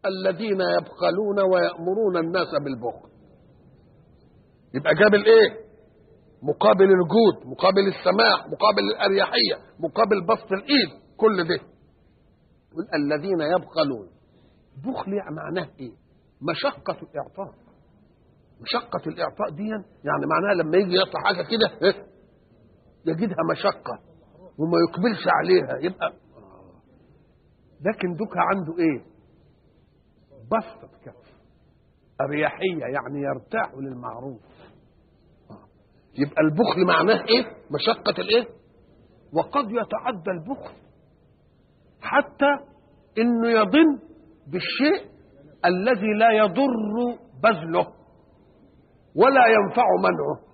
الذين يبخلون ويأمرون الناس بالبخل يبقى جاب الايه مقابل الجود مقابل السماح مقابل الأريحية مقابل بسط الإيد كل ده يقول الذين يبخلون بخل يعني معناه ايه مشقة الإعطاء مشقة الإعطاء دي يعني معناها لما يجي يعطي حاجة كده إيه؟ يجدها مشقة وما يقبلش عليها يبقى لكن دوكا عنده ايه بسطة كف أريحية يعني يرتاح للمعروف يبقى البخل معناه ايه مشقة الايه وقد يتعدى البخل حتى انه يضن بالشيء الذي لا يضر بذله ولا ينفع منعه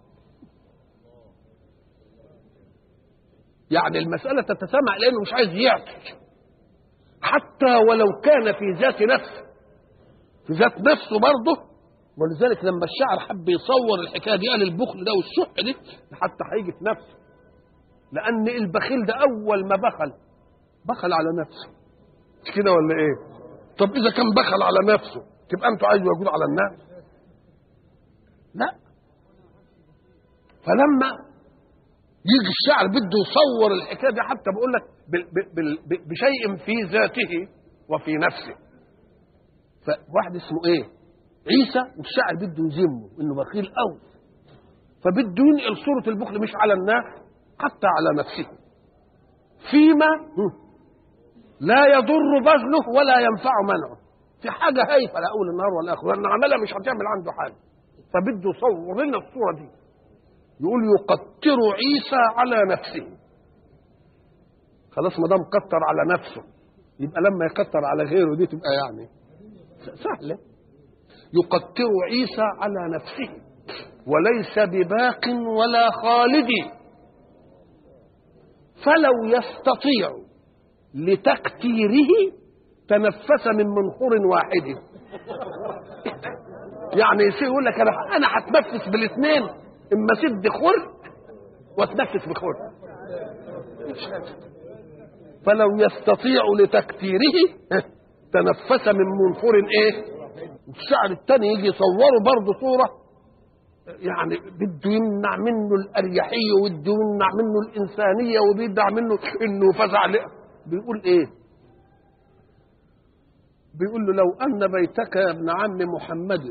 يعني المسألة تتسمع لأنه مش عايز يعطي حتى ولو كان في ذات نفسه في ذات نفسه برضه ولذلك لما الشاعر حب يصور الحكايه دي قال البخل ده والشح دي حتى هيجي في نفسه لان البخيل ده اول ما بخل بخل على نفسه مش كده ولا ايه طب اذا كان بخل على نفسه تبقى انتوا عايزوا يجود على الناس لا فلما يجي الشاعر بده يصور الحكايه دي حتى بقول لك بشيء في ذاته وفي نفسه فواحد اسمه ايه عيسى والشاعر بده يذمه انه بخيل قوي فبده ينقل صوره البخل مش على الناس حتى على نفسه فيما لا يضر بذله ولا ينفع منعه في حاجه هايفه لا اول النهار ولا اخر لان عملها مش هتعمل عنده حاجه فبده يصور لنا الصوره دي يقول يقتر عيسى على نفسه خلاص ما دام قتر على نفسه يبقى لما يقتر على غيره دي تبقى يعني سهله يقتر عيسى على نفسه وليس بباق ولا خالد فلو يستطيع لتكتيره تنفس من منخور واحد يعني يصير يقول لك انا انا هتنفس بالاثنين اما سد خر واتنفس بخر فلو يستطيع لتكتيره تنفس من منخور ايه والشعر الثاني يجي يصوره برضه صوره يعني بده يمنع منه الاريحيه وبده يمنع منه الانسانيه وبيدع منه انه فزع بيقول ايه بيقول له لو ان بيتك يا ابن عم محمد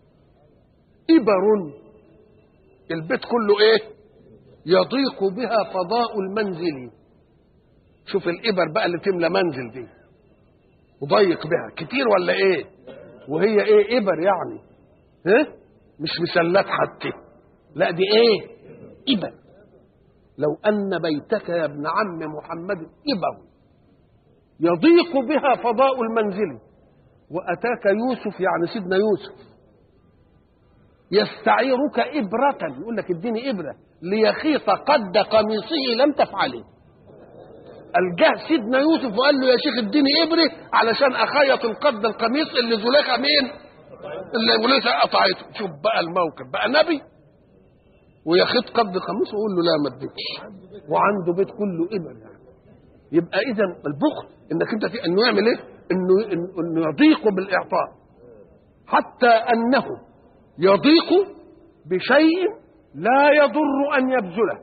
ابر البيت كله ايه يضيق بها فضاء المنزل شوف الابر بقى اللي تملى منزل دي وضيق بها كتير ولا ايه وهي ايه ابر يعني ها مش مسلات حتى لا دي ايه ابر لو ان بيتك يا ابن عم محمد ابر يضيق بها فضاء المنزل واتاك يوسف يعني سيدنا يوسف يستعيرك إبرة يقول لك اديني إبرة ليخيط قد قميصه لم تفعله الجه سيدنا يوسف وقال له يا شيخ اديني إبرة علشان أخيط القد القميص اللي زليخة مين اللي زليخة قطعته شوف بقى الموقف بقى نبي ويخيط قد قميصه ويقول له لا ما اديكش وعنده بيت كله إبر يعني يبقى إذا البخل إنك أنت في إنه يعمل إيه؟ إنه إنه يضيق بالإعطاء حتى أنه يضيق بشيء لا يضر ان يبذله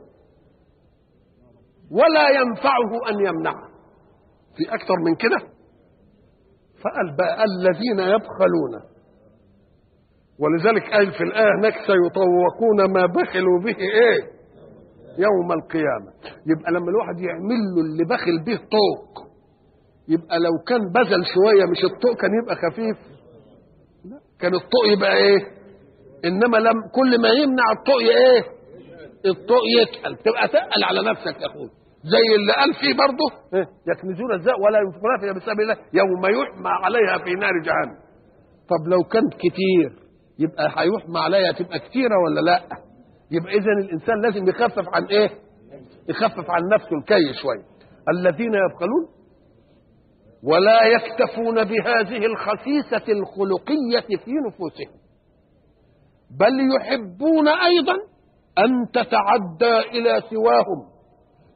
ولا ينفعه ان يمنعه في اكثر من كده فقال بقى الذين يبخلون ولذلك قال في الايه هناك سيطوقون ما بخلوا به ايه يوم القيامه يبقى لما الواحد يعمل له اللي بخل به طوق يبقى لو كان بذل شويه مش الطوق كان يبقى خفيف لا كان الطوق يبقى ايه انما لم كل ما يمنع الطوق ايه الطوق يتقل تبقى تقل على نفسك يا اخوي زي اللي قال فيه برضه يكنزون الزاء ولا ينفقون في سبيل الله يوم يحمى عليها في نار جهنم طب لو كانت كتير يبقى هيحمى عليها تبقى كتيره ولا لا يبقى اذا الانسان لازم يخفف عن ايه يخفف عن نفسه الكي شويه الذين يبخلون ولا يكتفون بهذه الخسيسه الخلقيه في نفوسهم بل يحبون ايضا ان تتعدى الى سواهم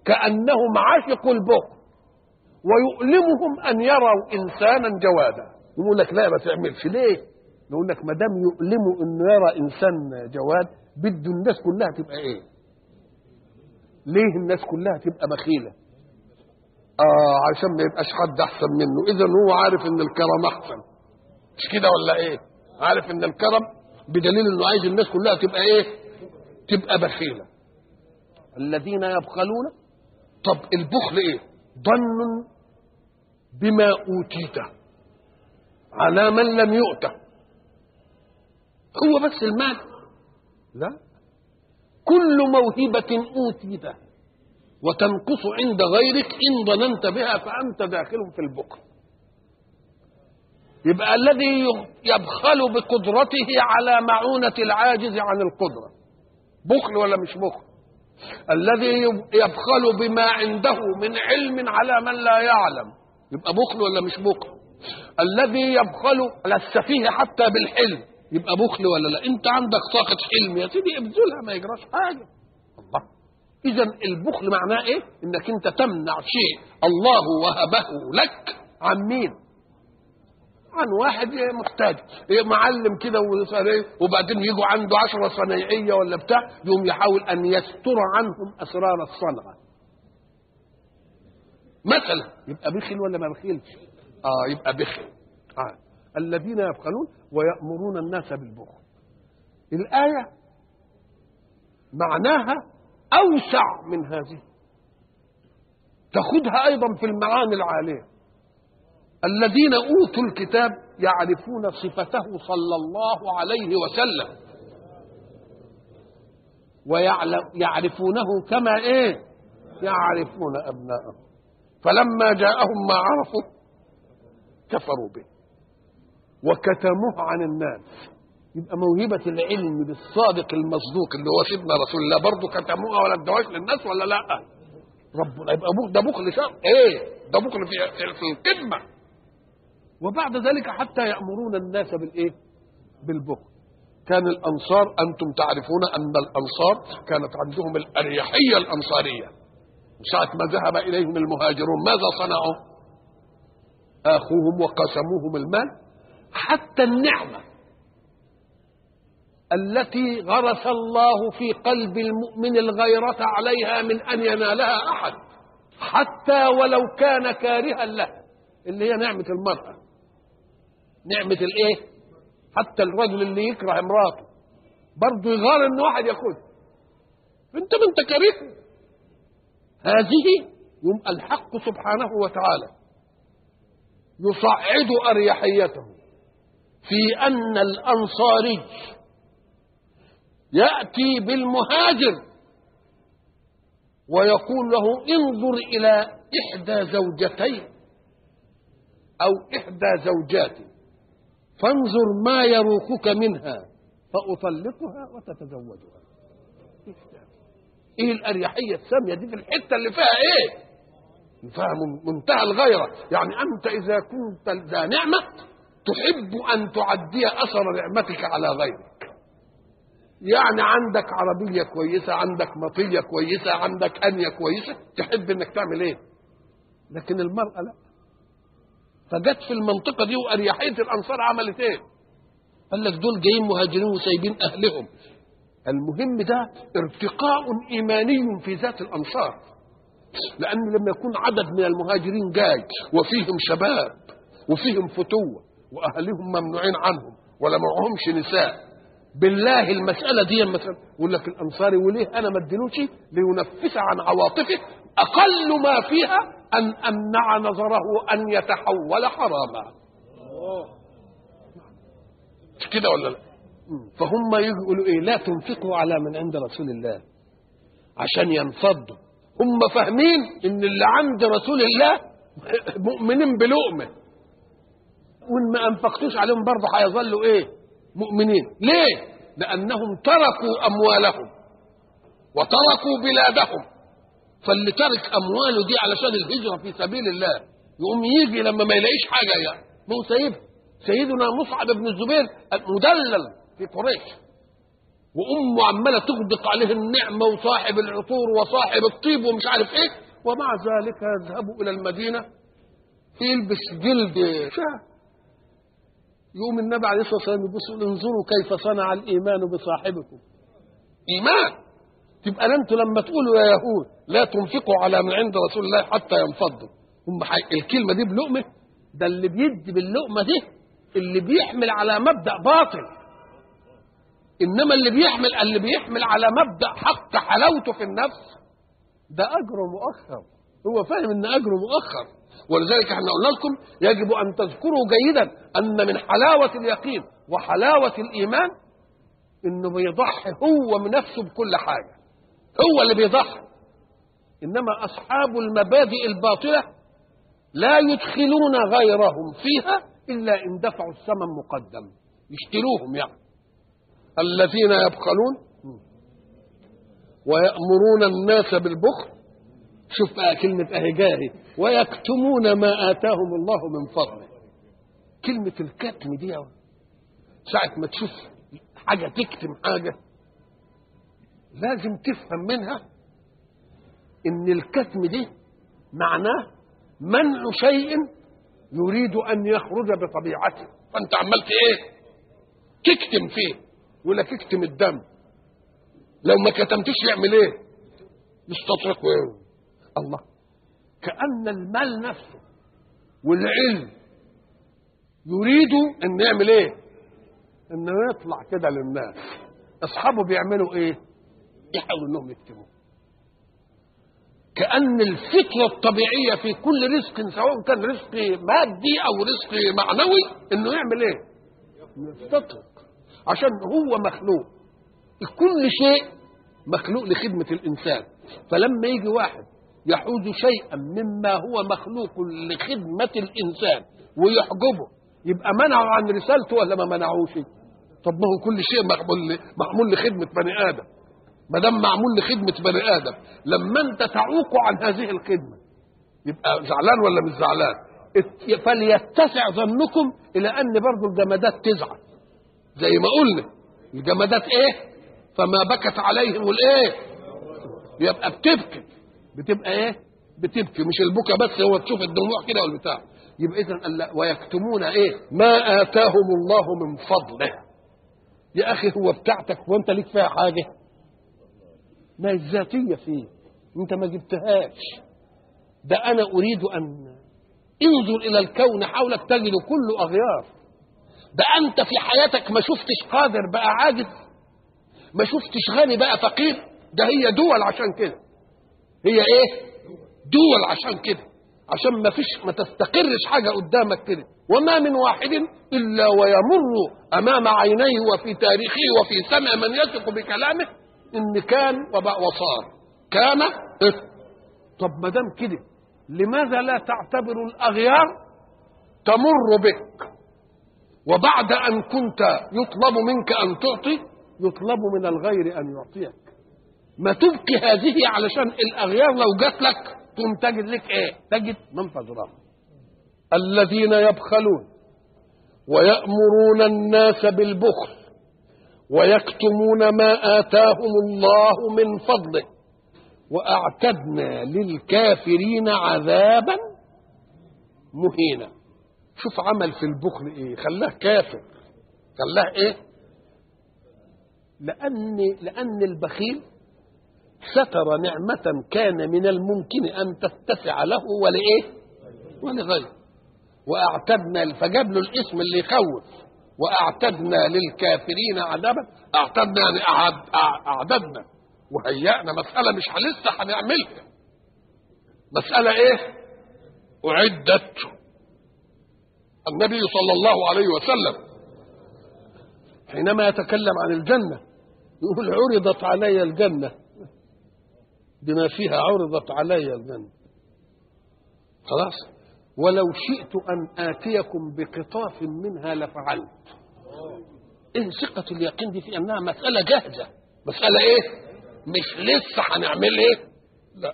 كانهم عشقوا البخل ويؤلمهم ان يروا انسانا جوادا يقول لك لا ما تعملش ليه نقول لك ما دام يؤلمه انه يرى انسان جواد بده الناس كلها تبقى ايه ليه الناس كلها تبقى بخيله اه عشان ما يبقاش حد احسن منه اذا هو عارف ان الكرم احسن مش كده ولا ايه عارف ان الكرم بدليل انه عايز الناس كلها تبقى ايه تبقى بخيله الذين يبخلون طب البخل ايه ظن بما اوتيت على من لم يؤته هو بس المال لا كل موهبة أوتيت وتنقص عند غيرك إن ظننت بها فأنت داخل في البخل يبقى الذي يبخل بقدرته على معونة العاجز عن القدرة بخل ولا مش بخل الذي يبخل بما عنده من علم على من لا يعلم يبقى بخل ولا مش بخل الذي يبخل على السفيه حتى بالحلم يبقى بخل ولا لا انت عندك طاقة حلم يا سيدي ابذلها ما يجراش حاجة الله اذا البخل معناه ايه انك انت تمنع شيء الله وهبه لك عن مين عن واحد محتاج معلم كده وبعدين يجوا عنده عشرة صنايعية ولا بتاع يقوم يحاول أن يستر عنهم أسرار الصنعة مثلا يبقى بخل ولا ما بخلش اه يبقى بخل آه. الذين يبخلون ويأمرون الناس بالبخل الآية معناها أوسع من هذه تاخذها أيضا في المعاني العالية الذين أوتوا الكتاب يعرفون صفته صلى الله عليه وسلم ويعرفونه كما إيه يعرفون أبناءهم فلما جاءهم ما عرفوا كفروا به وكتموه عن الناس يبقى موهبة العلم بالصادق المصدوق اللي هو سيدنا رسول الله برضه كتموها ولا ادوهاش للناس ولا لا؟ ربنا يبقى بخل ده بخل شر ايه؟ ده بخل في في القمة وبعد ذلك حتى يأمرون الناس بالايه؟ بالبخل كان الأنصار أنتم تعرفون أن الأنصار كانت عندهم الأريحية الأنصارية ساعة ما ذهب إليهم المهاجرون ماذا صنعوا؟ آخوهم وقسموهم المال حتى النعمة التي غرس الله في قلب المؤمن الغيرة عليها من أن ينالها أحد حتى ولو كان كارها له اللي هي نعمة المرأة نعمة الإيه؟ حتى الرجل اللي يكره امراته برضه يغار إن واحد ياخدها أنت ما أنت كارهه هذه يوم الحق سبحانه وتعالى يصعد أريحيته في أن الأنصاري يأتي بالمهاجر ويقول له انظر إلى إحدى زوجتين أو إحدى زوجاتي فانظر ما يروقك منها فأطلقها وتتزوجها ايه الاريحيه الساميه دي في الحته اللي فيها ايه فيها منتهى الغيره يعني انت اذا كنت ذا نعمه تحب ان تعدي اثر نعمتك على غيرك يعني عندك عربيه كويسه عندك مطيه كويسه عندك انيه كويسه تحب انك تعمل ايه لكن المراه لا فجت في المنطقه دي واريحيه الانصار عملت ايه قال لك دول جايين مهاجرين وسايبين اهلهم المهم ده ارتقاء ايماني في ذات الانصار لان لما يكون عدد من المهاجرين جاي وفيهم شباب وفيهم فتوه واهلهم ممنوعين عنهم ولا معهمش نساء بالله المساله دي مثلا يقول لك الانصاري وليه انا ما اديلوش لينفس عن عواطفه اقل ما فيها ان امنع نظره ان يتحول حراما مش كده ولا لا فهم يقولوا ايه لا تنفقوا على من عند رسول الله عشان ينفضوا هم فاهمين ان اللي عند رسول الله مؤمنين بلقمه وان ما انفقتوش عليهم برضه هيظلوا ايه مؤمنين ليه لانهم تركوا اموالهم وتركوا بلادهم فاللي ترك امواله دي علشان الهجره في سبيل الله يقوم يجي لما ما يلاقيش حاجه يعني ما هو سايبها سيدنا مصعب بن الزبير مدلل في قريش وامه عماله تغدق عليه النعمه وصاحب العطور وصاحب الطيب ومش عارف ايه ومع ذلك يذهب الى المدينه يلبس جلد شاه يقوم النبي عليه الصلاه والسلام يبص يقول انظروا كيف صنع الايمان بصاحبكم ايمان تبقى انتوا لما تقولوا يا يهود لا تنفقوا على من عند رسول الله حتى ينفضوا هم حي... الكلمه دي بلقمه ده اللي بيدي باللقمه دي اللي بيحمل على مبدا باطل انما اللي بيحمل اللي بيحمل على مبدا حق حلاوته في النفس ده اجره مؤخر هو فاهم ان اجره مؤخر ولذلك احنا قلنا لكم يجب ان تذكروا جيدا ان من حلاوه اليقين وحلاوه الايمان انه بيضحي هو من نفسه بكل حاجه هو اللي بيضحي انما اصحاب المبادئ الباطله لا يدخلون غيرهم فيها الا ان دفعوا الثمن مقدم يشتروهم يعني الذين يبخلون ويأمرون الناس بالبخل شوف بقى كلمة أهي جاهي ويكتمون ما آتاهم الله من فضله كلمة الكتم دي ساعة ما تشوف حاجة تكتم حاجة لازم تفهم منها إن الكتم دي معناه منع شيء يريد أن يخرج بطبيعته فأنت عملت إيه؟ تكتم فيه ولا تكتم الدم لو ما كتمتش يعمل ايه يستطرق ايه الله كأن المال نفسه والعلم يريد ان يعمل ايه انه يطلع كده للناس اصحابه بيعملوا ايه يحاولوا انهم يكتموه كأن الفطرة الطبيعية في كل رزق سواء كان رزق مادي أو رزق معنوي إنه يعمل إيه؟ يستطرق عشان هو مخلوق كل شيء مخلوق لخدمة الإنسان فلما يجي واحد يحوز شيئا مما هو مخلوق لخدمة الإنسان ويحجبه يبقى منعه عن رسالته ولا ما منعوش طب ما هو كل شيء معمول معمول لخدمة بني آدم ما دام معمول لخدمة بني آدم لما أنت تعوق عن هذه الخدمة يبقى زعلان ولا مش زعلان فليتسع ظنكم إلى أن برضه الجمادات تزعل زي ما قلنا الجمادات ايه فما بكت عليهم الايه يبقى بتبكي بتبقى ايه بتبكي مش البكا بس هو تشوف الدموع كده والبتاع يبقى اذا ويكتمون ايه ما اتاهم الله من فضله يا اخي هو بتاعتك وانت ليك فيها حاجه ما الذاتيه فيه انت ما جبتهاش ده انا اريد ان انظر الى الكون حولك تجد كله اغيار ده انت في حياتك ما شفتش قادر بقى عاجز ما شفتش غني بقى فقير ده هي دول عشان كده هي ايه دول عشان كده عشان ما فيش ما تستقرش حاجه قدامك كده وما من واحد الا ويمر امام عينيه وفي تاريخه وفي سمع من يثق بكلامه ان كان وبقى وصار كان إيه؟ طب ما دام كده لماذا لا تعتبر الاغيار تمر بك وبعد أن كنت يطلب منك أن تعطي يطلب من الغير أن يعطيك ما تبكي هذه علشان الأغيار لو جات لك تقوم تجد لك إيه تجد منفذ رحمة الذين يبخلون ويأمرون الناس بالبخل ويكتمون ما آتاهم الله من فضله وأعتدنا للكافرين عذابا مهينا شوف عمل في البخل ايه خلاه كافر خلاه ايه لان لان البخيل ستر نعمة كان من الممكن أن تتسع له ولإيه؟ ولغيره وأعتدنا فجاب له الاسم اللي يخوف وأعتدنا للكافرين عذابا أعتدنا يعني أعد أعددنا وهيأنا مسألة مش لسه هنعملها مسألة إيه؟ أعدت النبي صلى الله عليه وسلم حينما يتكلم عن الجنة يقول عرضت علي الجنة بما فيها عرضت علي الجنة خلاص ولو شئت أن آتيكم بقطاف منها لفعلت إيه ثقة اليقين دي في أنها مسألة جاهزة مسألة إيه مش لسه هنعمل إيه لا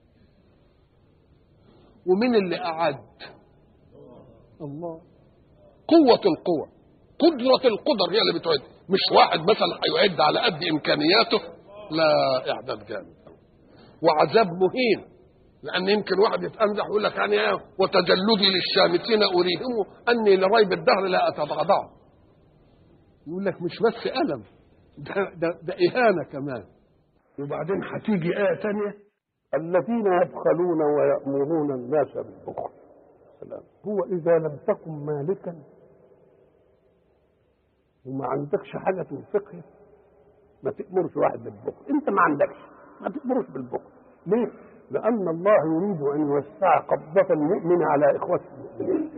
ومين اللي أعد الله قوة القوة قدرة القدر هي اللي بتعد مش واحد مثلا هيعد على قد إمكانياته لا إعداد جامد وعذاب مهين لان يمكن واحد يتامزح ويقول لك يعني ايه وتجلدي للشامتين اريهم اني لريب الدهر لا اتبغضه يقول لك مش بس الم ده, ده, ده اهانه كمان وبعدين هتيجي ايه تانية الذين يبخلون ويامرون الناس بالبخل سلام. هو اذا لم تكن مالكا وما عندكش حاجه تنفقها ما تامرش واحد بالبخل انت ما عندكش ما تامرش بالبخل ليه لان الله يريد ان يوسع قبضه المؤمن على اخوته المؤمنين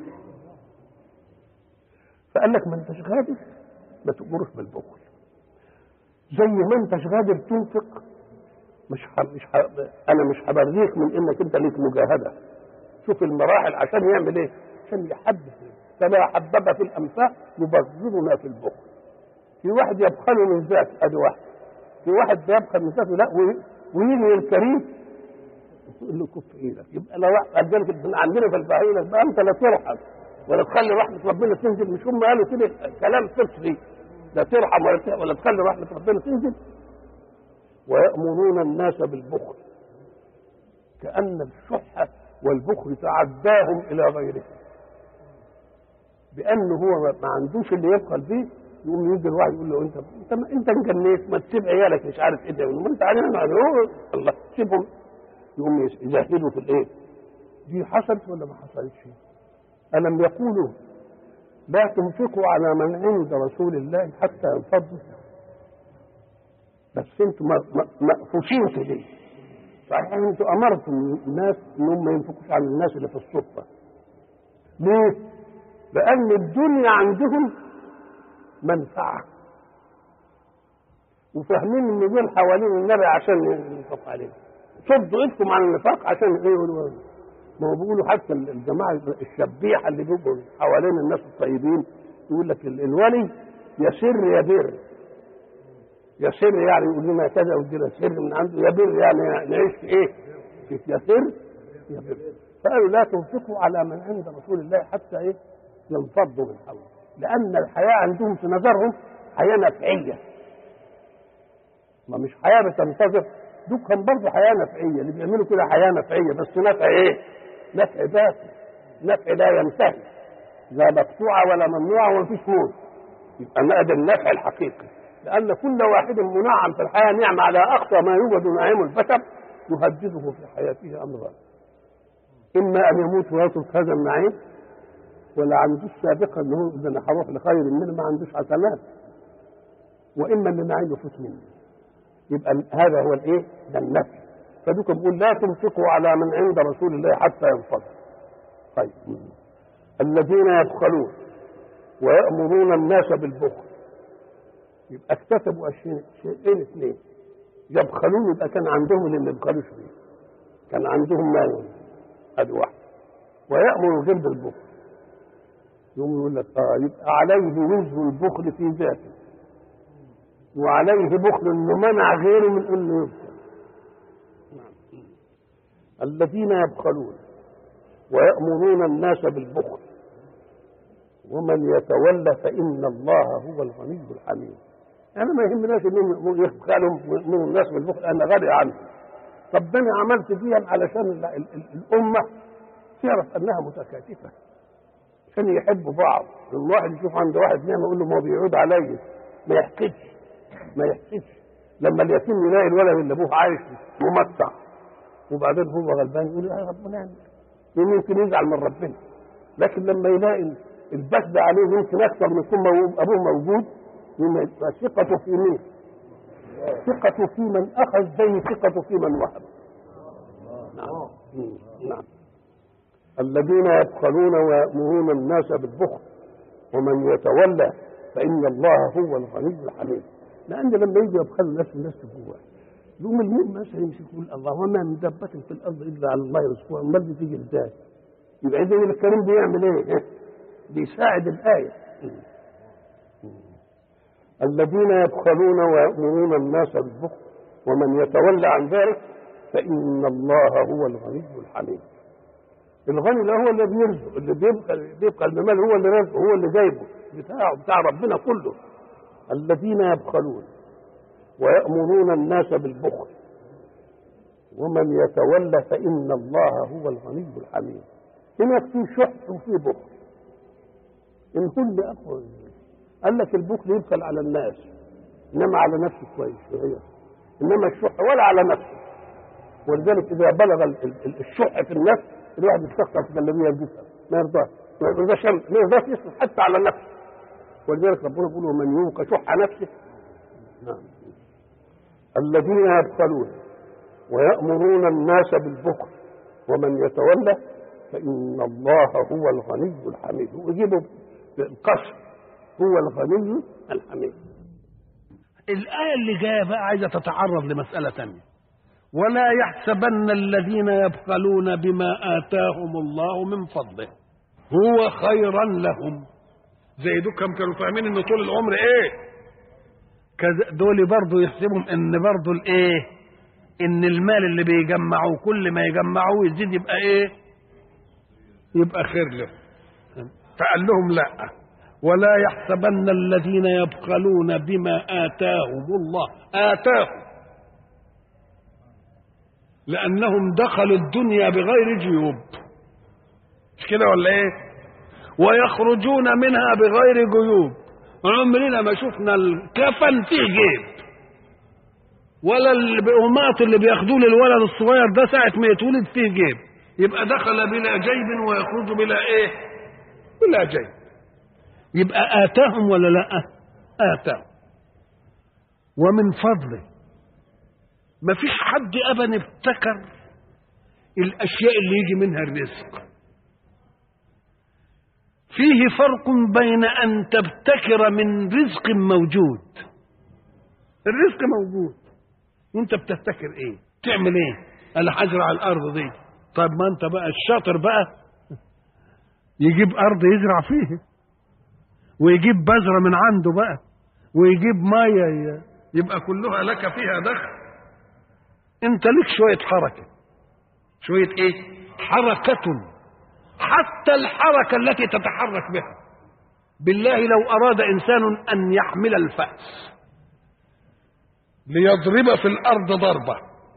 فقال لك ما انتش غادر ما تامرش بالبخل زي ما انتش غادر تنفق مش ح... مش ح... انا مش هبريك من انك انت ليك مجاهده شوف المراحل عشان يعمل ايه عشان يحدث كما حبب في الانفاق يبغضنا في البخل في واحد يبخل من ذاته ادي واحد في واحد بيبخل من ذاته لا ويجي الكريم تقول له كف ايدك يبقى لو واحد قال لك عندنا في البعيره يبقى انت لا ترحم ولا تخلي رحمه ربنا تنزل مش هم قالوا كده كلام فطري لا ترحم ولا ولا تخلي رحمه ربنا تنزل ويأمرون الناس بالبخل كأن الشح والبخل تعداهم إلى غيرهم بأنه هو ما عندوش اللي يبخل بيه يقوم يجي الواحد يقول له انت انت انت انجنيت ما تسيب عيالك مش عارف ايه ده ما انت علينا الله سيبهم يقوم يزهدوا في الايه دي حصلت ولا ما حصلتش ألم يقولوا لا تنفقوا على من عند رسول الله حتى ينفضوا بس انتم مقفوشين في دي صحيح انتم امرتم الناس انهم ما ينفقوش على الناس اللي في الصفه ليه؟ لان الدنيا عندهم منفعه وفاهمين ان دول حوالين النبي عشان ينفق عليهم صدوا ايدكم عن النفاق عشان ايه يقولوا ما هو بيقولوا حتى الجماعه الشبيحه اللي بيبقوا حوالين الناس الطيبين يقول لك الولي يسر يبر يسر يعني يقول لنا كذا ويدينا سر من عنده يبر يعني نعيش في ايه؟ يسر يبر فقالوا لا تنفقوا على من عند رسول الله حتى ايه؟ ينفضوا من حوله لان الحياه عندهم في نظرهم حياه نفعيه ما مش حياه بتنتظر دول كان برضه حياه نفعيه اللي بيعملوا كده حياه نفعيه بس نفع ايه؟ نفع باقي نفع لا ينتهي لا مقطوعه ولا ممنوعه وما فيش موت يبقى نقد النفع الحقيقي لان كل واحد منعم في الحياه نعمه على اقصى ما يوجد نعيم البشر يهدده في حياته امران اما ان يموت ويترك هذا النعيم ولا عندوش سابقا ان هو اذا انا هروح لخير منه ما عندوش حسنات واما ان النعيم يفوت منه يبقى هذا هو الايه؟ ده النفي فدوك بيقول لا تنفقوا على من عند رسول الله حتى ينفض طيب الذين يبخلون ويأمرون الناس بالبخل يبقى اكتسبوا شيئين شيئين اثنين يبخلون يبقى كان عندهم اللي ما يبخلوش بيه كان عندهم مال ادي واحد ويأمر غير بالبخل يقوم يقول لك اه يبقى عليه وزر البخل في ذاته وعليه بخل انه منع غيره من انه يبخل الذين يبخلون ويأمرون الناس بالبخل ومن يتولى فإن الله هو الغني الحميد أنا ما يهمناش إنهم يبخلوا من الناس بالبخل أنا غني عنهم طب أنا عملت دي علشان ال- ال- ال- الأمة تعرف أنها متكاتفة عشان يحبوا بعض الواحد يشوف عند واحد نعمة يقول له ما بيعود عليا ما يحكيش ما يحكيش لما اليتيم يلاقي الولد اللي ابوه عايش ممتع وبعدين هو غلبان يقول يا ربنا يعمل لانه يمكن يزعل من ربنا لكن لما يلاقي البث ده عليه يمكن اكثر من ثم ابوه موجود يبقى ثقته في مين؟ ثقته في من اخذ زي ثقته في من وهب. نعم نعم الذين يبخلون ويأمرون الناس بالبخل ومن يتولى فإن الله هو الغني الحميد لأن لما يجي يبخل الناس الناس جواه يقوم المؤمن مثلا يمسك يقول الله وما من دابة في الأرض إلا على الله رزقها أمال دي تيجي إزاي؟ يبقى إذا الكريم بيعمل إيه؟ بيساعد الآية الذين يبخلون ويأمرون الناس بالبخل ومن يتولى عن ذلك فإن الله هو الغني الحميد الغني ده هو اللي بيرزق اللي بيبقى بيبقى المال هو اللي رزقه هو اللي جايبه بتاعه بتاع ربنا كله الذين يبخلون ويأمرون الناس بالبخل ومن يتولى فإن الله هو الغني الحميد هناك في شح وفي بخل إن كل أقوى قال لك البخل يبخل على الناس إنما على نفسه كويس شوية إنما الشح ولا على نفسه ولذلك إذا بلغ ال- ال- الشح في النفس الواحد يستخسر في النبي الجسم ما يرضاش ما يرضاش ما يرضاش يصرف حتى على نفسه ولذلك ربنا يقول ومن يوق شح نفسه نعم الذين يبخلون ويأمرون الناس بالبخل ومن يتولى فإن الله هو الغني الحميد ويجيبوا القصر هو الغني الحميد الآية اللي جاية بقى عايزة تتعرض لمسألة تانية ولا يحسبن الذين يبخلون بما آتاهم الله من فضله هو خيرا لهم زي دول كم كانوا فاهمين ان طول العمر ايه كذا- دول برضو يحسبهم ان برضو الايه ان المال اللي بيجمعوه كل ما يجمعوه يزيد يبقى ايه يبقى خير له فقال لهم لا ولا يحسبن الذين يبخلون بما آتاهم الله آتاهم لأنهم دخلوا الدنيا بغير جيوب مش كده ولا ايه ويخرجون منها بغير جيوب عمرنا ما شفنا الكفن فيه جيب ولا البقومات اللي بياخدوه للولد الصغير ده ساعة ما يتولد فيه جيب يبقى دخل بلا جيب ويخرج بلا ايه بلا جيب يبقى آتاهم ولا لا آتاهم ومن فضله ما فيش حد أبدا ابتكر الأشياء اللي يجي منها الرزق فيه فرق بين أن تبتكر من رزق موجود الرزق موجود وانت بتبتكر ايه تعمل ايه انا هزرع الارض دي طيب ما انت بقى الشاطر بقى يجيب ارض يزرع فيها ويجيب بذره من عنده بقى ويجيب ميه ي- يبقى كلها لك فيها دخل انت لك شويه حركه شويه ايه حركه حتى الحركه التي تتحرك بها بالله لو اراد انسان ان يحمل الفاس ليضرب في الارض ضربه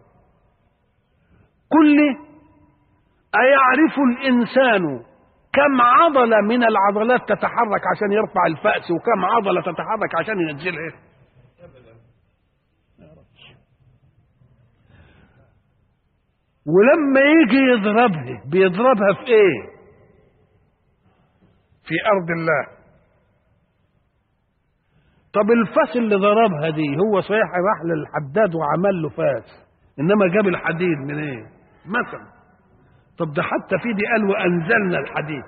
كل أيعرف الإنسان كم عضلة من العضلات تتحرك عشان يرفع الفأس وكم عضلة تتحرك عشان ينزلها ولما يجي يضربها بيضربها في ايه في ارض الله طب الفاس اللي ضربها دي هو صحيح راح للحداد وعمل له فاس انما جاب الحديد من ايه مثلا طب ده حتى في دي قال وانزلنا الحديد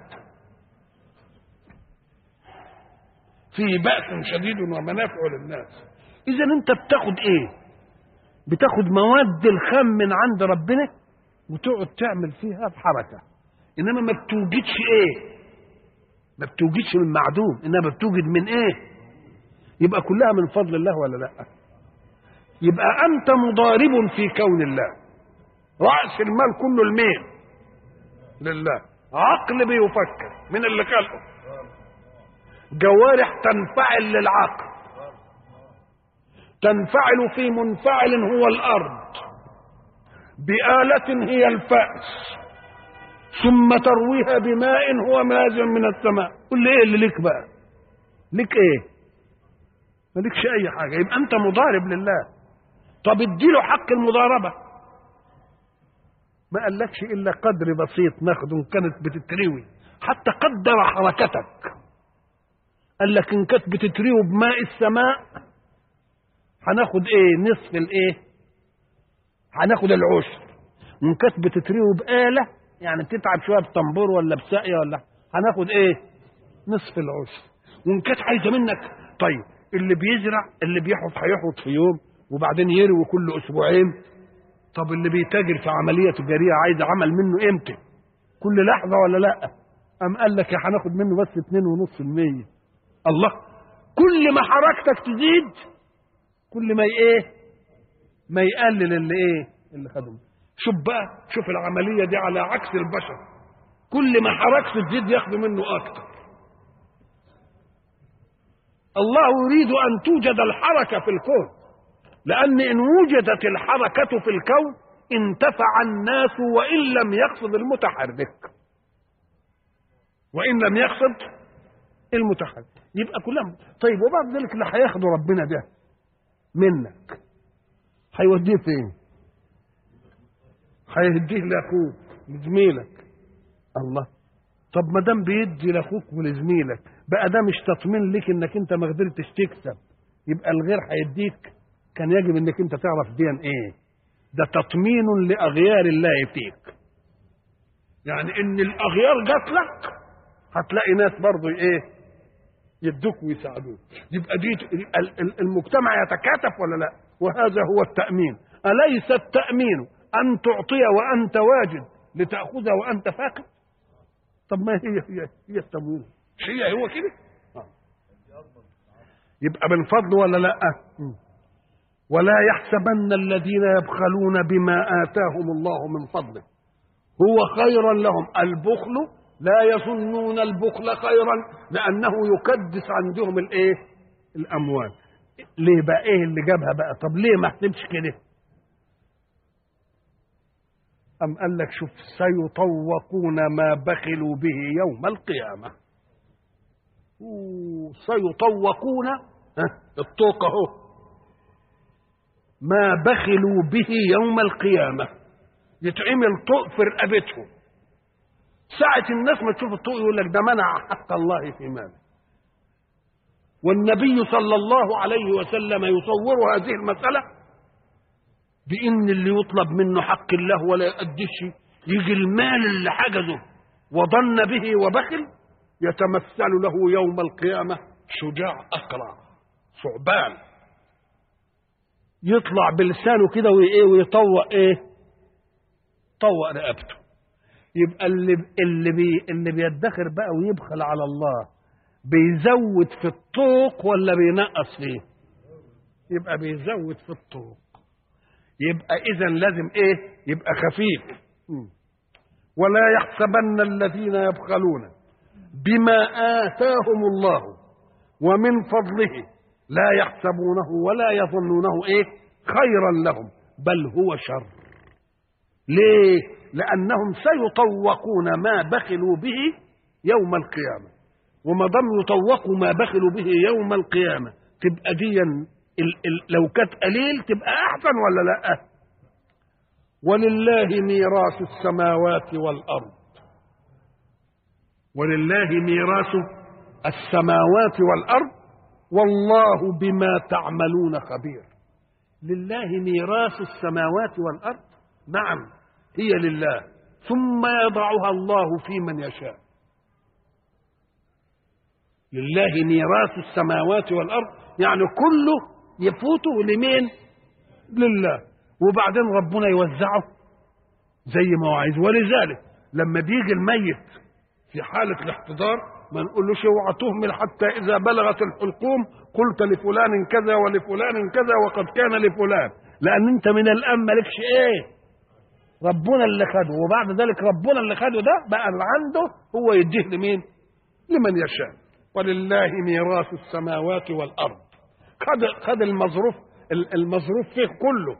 فيه بأس شديد ومنافع للناس اذا انت بتاخد ايه بتاخد مواد الخام من عند ربنا وتقعد تعمل فيها بحركه انما ما بتوجدش ايه ما بتوجدش من معدوم انما بتوجد من ايه يبقى كلها من فضل الله ولا لا يبقى انت مضارب في كون الله رأس المال كله المين لله عقل بيفكر من اللي خلقه جوارح تنفعل للعقل تنفعل في منفعل هو الارض بآلة هي الفأس ثم ترويها بماء هو نازل من السماء قل لي ايه اللي ليك بقى ليك ايه مالكش اي حاجه يبقى انت مضارب لله طب اديله حق المضاربه ما قالكش الا قدر بسيط ناخده ان كانت بتتروي حتى قدر حركتك قال لك ان كانت بتتروي بماء السماء هناخد ايه نصف الايه هناخد العشر وان كانت بتتروي بآلة يعني تتعب شويه بطنبور ولا بساقيه ولا هناخد ايه نصف العشر وان كانت عايزه منك طيب اللي بيزرع اللي بيحفظ هيحفظ في يوم وبعدين يروي كل اسبوعين طب اللي بيتاجر في عمليه تجاريه عايز عمل منه امتى كل لحظه ولا لا ام قال لك هناخد منه بس 2.5% الله كل ما حركتك تزيد كل ما ايه ما يقلل اللي ايه اللي خده شوف بقى شوف العمليه دي على عكس البشر كل ما حركته تزيد ياخدوا منه اكتر الله يريد ان توجد الحركه في الكون لان ان وجدت الحركه في الكون انتفع الناس وإن لم يقصد المتحرك وإن لم يقصد المتحرك يبقى كلهم طيب وبعد ذلك اللي هياخده ربنا ده منك هيوديه فين؟ هيهديه لاخوك لزميلك الله طب ما دام بيدي لاخوك ولزميلك بقى ده مش تطمين ليك انك انت ما قدرتش تكسب يبقى الغير هيديك كان يجب انك انت تعرف دي ايه ده تطمين لاغيار الله فيك يعني ان الاغيار جات لك هتلاقي ناس برضه ايه يدوك ويساعدوك يبقى دي ال- ال- المجتمع يتكاتف ولا لا وهذا هو التأمين أليس التأمين أن تعطي وأنت واجد لتأخذ وأنت فاقد طب ما هي هي هي التموين مش هي هو كده آه. يبقى بالفضل ولا لا م. ولا يحسبن الذين يبخلون بما آتاهم الله من فضله هو خيرا لهم البخل لا يظنون البخل خيرا لانه يكدس عندهم الايه الاموال ليه بقى ايه اللي جابها بقى طب ليه ما احسبش كده ام قال لك شوف سيطوقون ما بخلوا به يوم القيامه أوه، سيطوقون ها، الطوق اهو ما بخلوا به يوم القيامه يتعمل طوق في رقبتهم ساعة الناس ما تشوف الطوق يقول لك ده منع حق الله في ماله والنبي صلى الله عليه وسلم يصور هذه المسألة بإن اللي يطلب منه حق الله ولا يؤديش يجي المال اللي حجزه وظن به وبخل يتمثل له يوم القيامة شجاع أقرع ثعبان يطلع بلسانه كده وإيه ويطوق إيه طوق رقبته يبقى اللي اللي بي اللي بيدخر بقى ويبخل على الله بيزود في الطوق ولا بينقص فيه يبقى بيزود في الطوق يبقى اذا لازم ايه يبقى خفيف م. ولا يحسبن الذين يبخلون بما آتاهم الله ومن فضله لا يحسبونه ولا يظنونه ايه خيرا لهم بل هو شر ليه لأنهم سيطوقون ما بخلوا به يوم القيامة وما دام يطوقوا ما بخلوا به يوم القيامة تبقى دي ال ال لو كانت قليل تبقى أحسن ولا لا ولله ميراث السماوات والأرض ولله ميراث السماوات والأرض والله بما تعملون خبير لله ميراث السماوات والأرض نعم هي لله ثم يضعها الله في من يشاء لله ميراث السماوات والارض يعني كله يفوته لمين لله وبعدين ربنا يوزعه زي ما هو عايز ولذلك لما بيجي الميت في حالة الاحتضار ما نقولوش اوعى تهمل حتى إذا بلغت الحلقوم قلت لفلان كذا ولفلان كذا وقد كان لفلان لأن أنت من الآن مالكش إيه ربنا اللي خده وبعد ذلك ربنا اللي خده ده بقى اللي عنده هو يديه لمين لمن يشاء ولله ميراث السماوات والارض خد خد المظروف المظروف فيه كله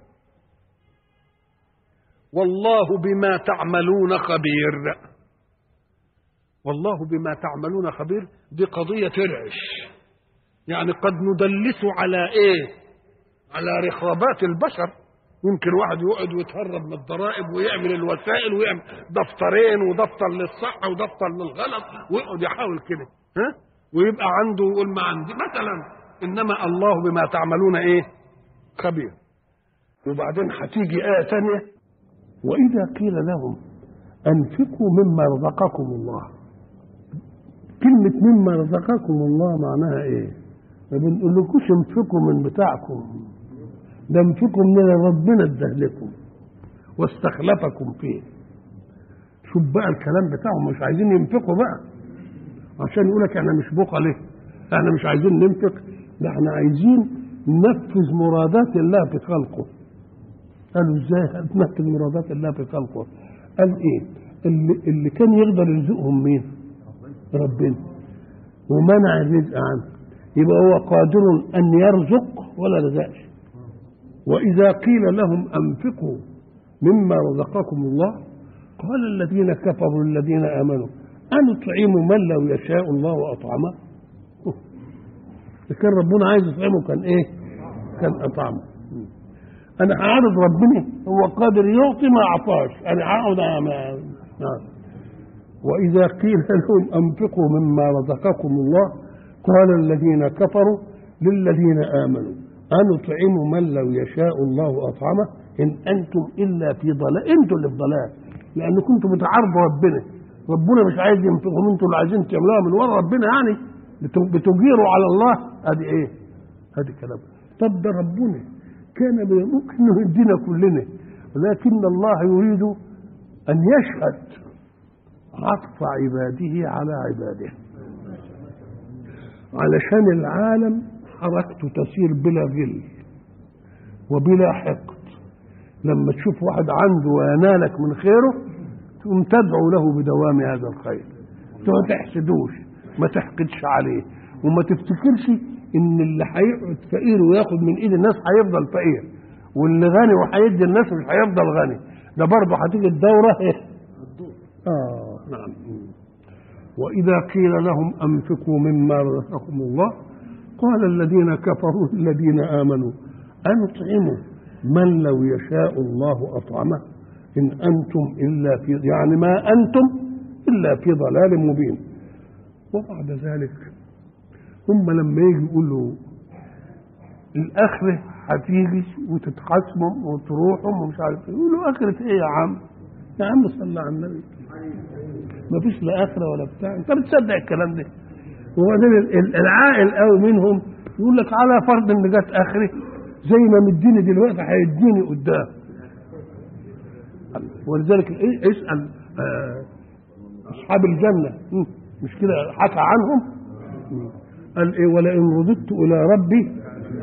والله بما تعملون خبير والله بما تعملون خبير دي قضيه ترعش يعني قد ندلس على ايه على رقابات البشر يمكن واحد يقعد ويتهرب من الضرائب ويعمل الوسائل ويعمل دفترين ودفتر للصحة ودفتر للغلط ويقعد يحاول كده ها ويبقى عنده يقول ما عندي مثلا انما الله بما تعملون ايه خبير وبعدين هتيجي آية ثانية وإذا قيل لهم أنفقوا مما رزقكم الله كلمة مما رزقكم الله معناها إيه؟ ما بنقولكوش انفقوا من بتاعكم ده انفقوا من اللي ربنا ادهلكم واستخلفكم فيه شوف بقى الكلام بتاعهم مش عايزين ينفقوا بقى عشان يقول لك احنا مش بخلة احنا مش عايزين ننفق ده احنا عايزين ننفذ مرادات الله في خلقه قالوا ازاي ننفذ مرادات الله في خلقه قال ايه اللي, اللي كان يقدر يرزقهم مين ربنا ومنع الرزق عنه يبقى هو قادر ان يرزق ولا رزقش واذا قيل لهم انفقوا مما رزقكم الله قال الذين كفروا للذين امنوا أنطعم من لو يشاء الله أطعمه كان ربنا عايز يطعمه كان إيه كان أطعمه أنا هعرض ربنا هو قادر يعطي ما أعطاش أنا هقعد ما وإذا قيل لهم أنفقوا مما رزقكم الله قال الذين كفروا للذين آمنوا أنطعم من لو يشاء الله أطعمه إن أنتم إلا في ضلال أنتم اللي في ضلال لأن كنتم بتعارضوا ربنا ربنا مش عايز ينفقهم انتوا اللي عايزين تعملوها من ورا ربنا يعني بتجيروا على الله ادي ايه؟ ادي كلام طب ده ربنا كان ممكن انه يدينا كلنا ولكن الله يريد ان يشهد عطف عباده على عباده علشان العالم حركته تسير بلا غل وبلا حقد لما تشوف واحد عنده وينالك من خيره تقوم تدعو له بدوام هذا الخير ما تحسدوش ما تحقدش عليه وما تفتكرش ان اللي هيقعد فقير وياخد من ايد الناس هيفضل فقير واللي غني وهيدي الناس مش هيفضل غني ده برضه هتيجي الدوره ايه اه نعم واذا قيل لهم انفقوا مما رزقكم الله قال الذين كفروا الذين امنوا انطعموا من لو يشاء الله اطعمه إن أنتم إلا في يعني ما أنتم إلا في ضلال مبين وبعد ذلك هم لما يجي يقولوا الآخرة هتيجي وتتخاصموا وتروحوا ومش عارف ايه يقولوا آخرة إيه يا عم؟ يا عم صلى على النبي ما فيش لا آخرة ولا بتاع أنت بتصدق الكلام ده وبعدين العاقل قوي منهم يقول لك على فرض إن جت آخرة زي ما مديني دلوقتي هيديني قدام ولذلك اسال اصحاب الجنه مش كده حكى عنهم قال ايه ولئن رددت الى ربي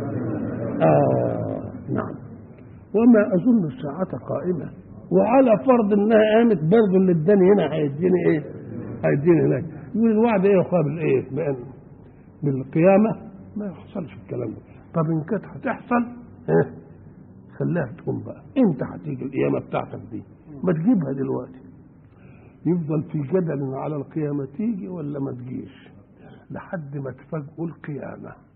آه نعم وما اظن الساعه قائمه وعلى فرض انها قامت برضه اللي اداني هنا هيديني ايه؟ هيديني هناك يقول الوعد ايه يقابل ايه؟ بأن بالقيامه ما يحصلش الكلام ده طب ان كانت هتحصل ايه؟ خليها تقوم بقى امتى هتيجي القيامه بتاعتك دي ما تجيبها دلوقتي يفضل في جدل على القيامه تيجي ولا ما تجيش لحد ما تفاجئوا القيامه